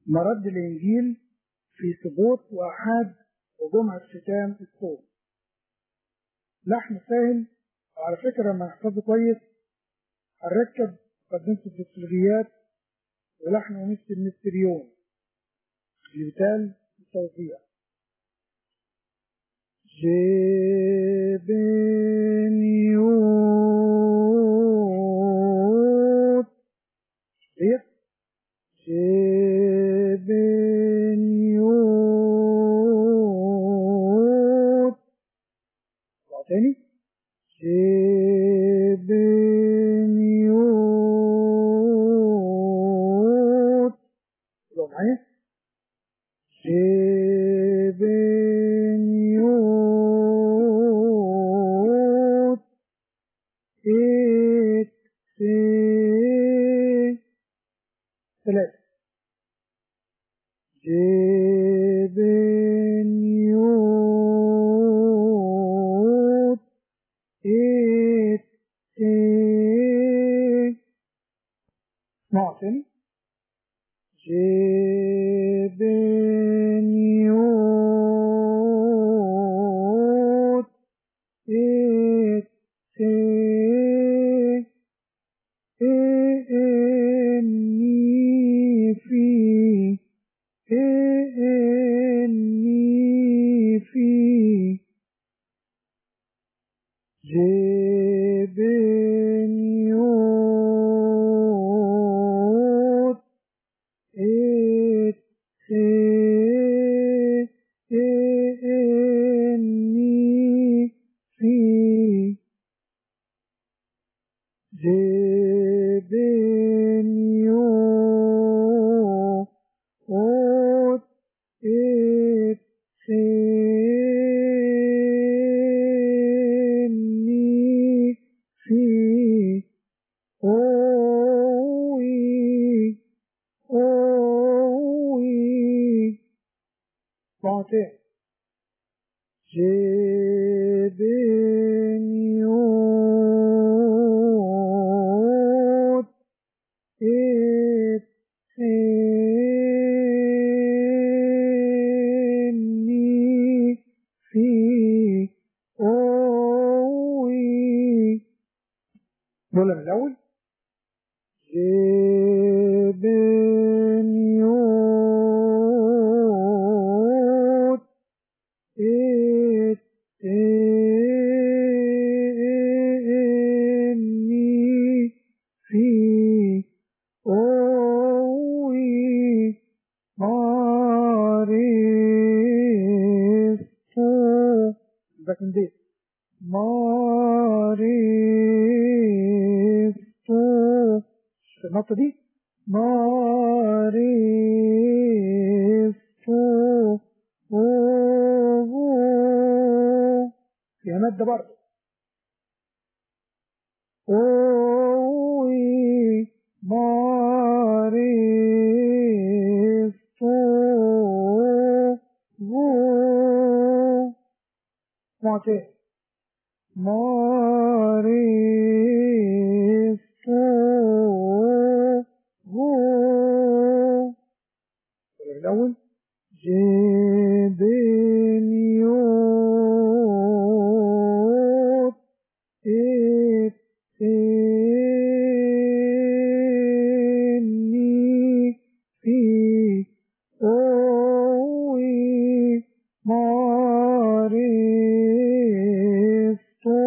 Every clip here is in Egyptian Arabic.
مرد الإنجيل في سبوت وأحد وجمعة ختام الصوم لحن سهل وعلى فكرة لما نحفظه كويس هنركب مقدمة الدستوريات ولحن ونص المستريون اللي بيتقال التوزيع جبنيوت ديت جبنيوت تاني جبنيوت يبقى معايا جبنيوت ات سي ثلاثة جبنيوت ات سي اسمعوا تاني جبنيوت ات سي إني في إني في جبنيوت ات سي إني في جبنيو اوت ات سيني في اوي اوي بعتين جبنيوت ات سيني في اوي دول من الاول جبنيوت ات سيني في اوي معرفتو لكن دي معرفتو في النقطة دي معرفتو أوه. فيها مادة برضه أوي معرفتو أوه. معتين معرفتو أوه. الأول جبنيوت ات سيني في اوي معرفتو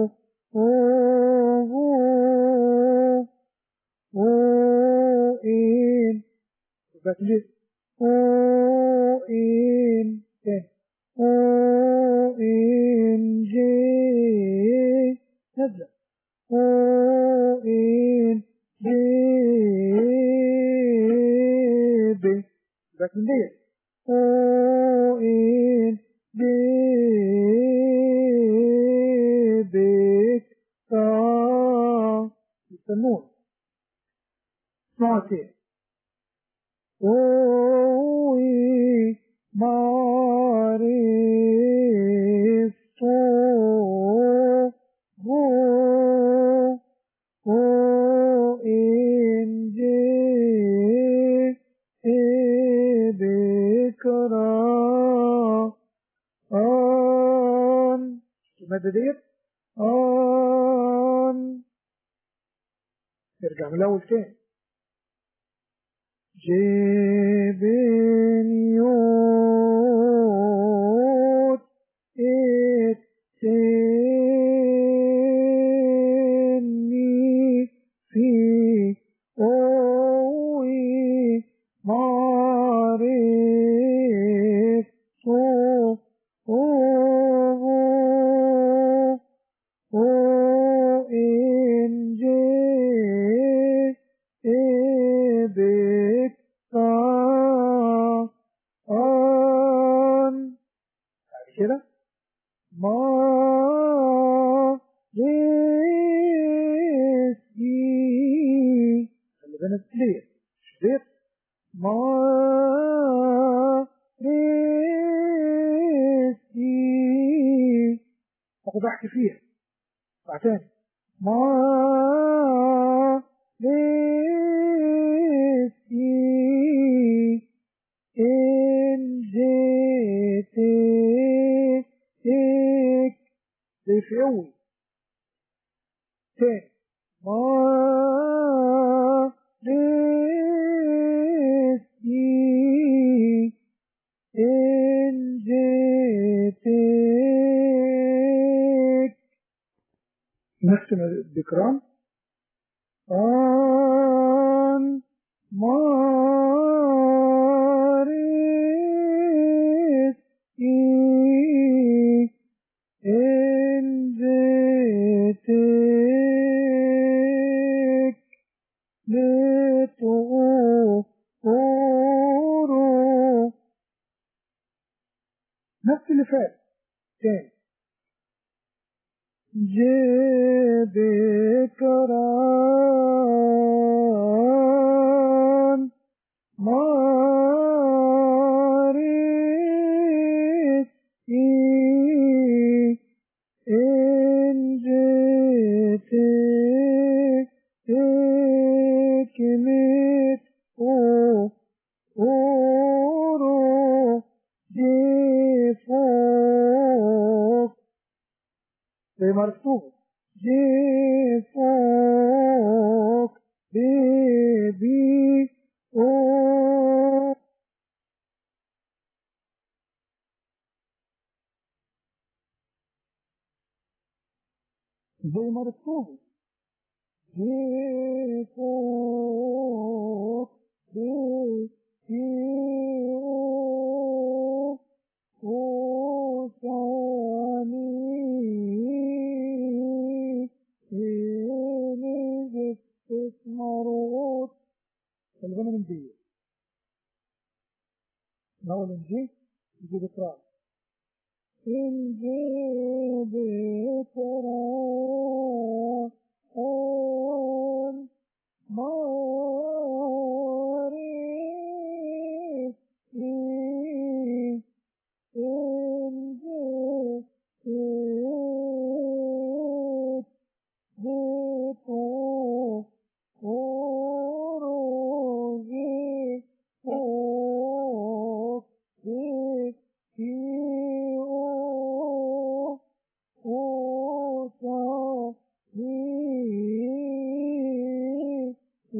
اوه او ان بتجي او ان تاني او ان جي نزل او ان جي بي لكن دي او ان جي بي تا يسمون اسمعوا تاني اوي معرفتو هو او ان جي المادة ديت آن نرجع من الأول تاني جبنيوت اتني في أوي معرف صو أوه أو إن جي إبك آن بعد كده ما رزقي خلي بالك ليه شديت ما رزقي اخد احكي فيها بعد تاني ما رزقي إن جيتك زي في أول تاني ما رزقي إن جيتك نختم الذكران آن مارسي إن جئتك لتؤورو نفس اللي فات تاني جبكران مارسي إن جئتك مت أو أورو جفوك زي مرسوم جفوك بيبي أو زي مرسوم جفوك بيبي أو وثاني نجد تسمرات الغنى من دي نقول من دي يجي بكرة إن جيب ترى أن ماري إن جئت جئتو خروجي فوق جئتيو أوتاني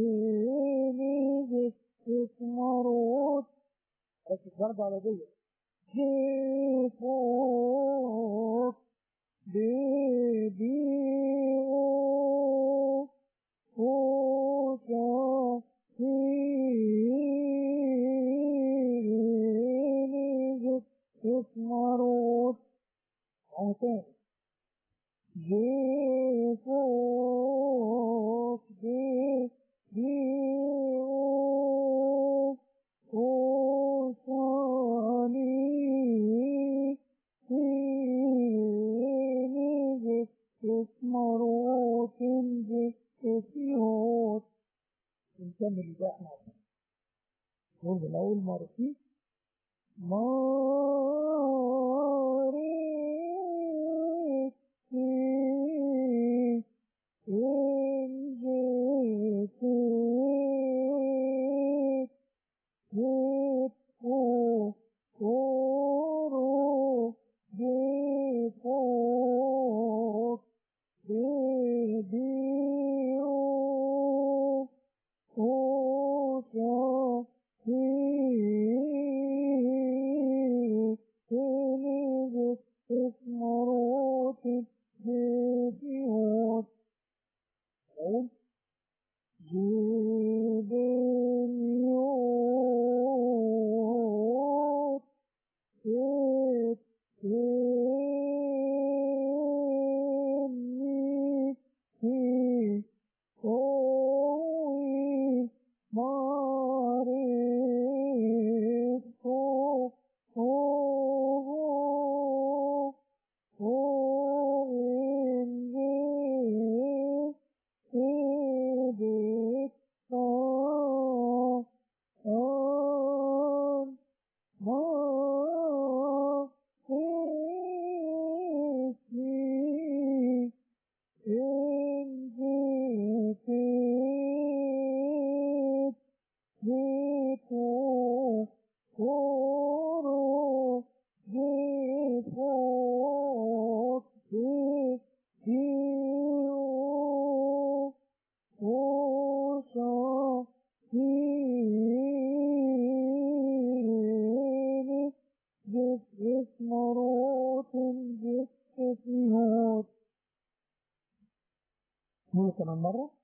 إني تسمرات ركز برضه على دي جيفوك بيبي أو أوتا إني تسمرات عتاب جيفوك بيبي أو أوتاني إني تسمرات جسيوت نكمل ده احنا نقول من أول مرة فيه مارسي إن جئتك جئتك كورو جئتك نقول كمان مرة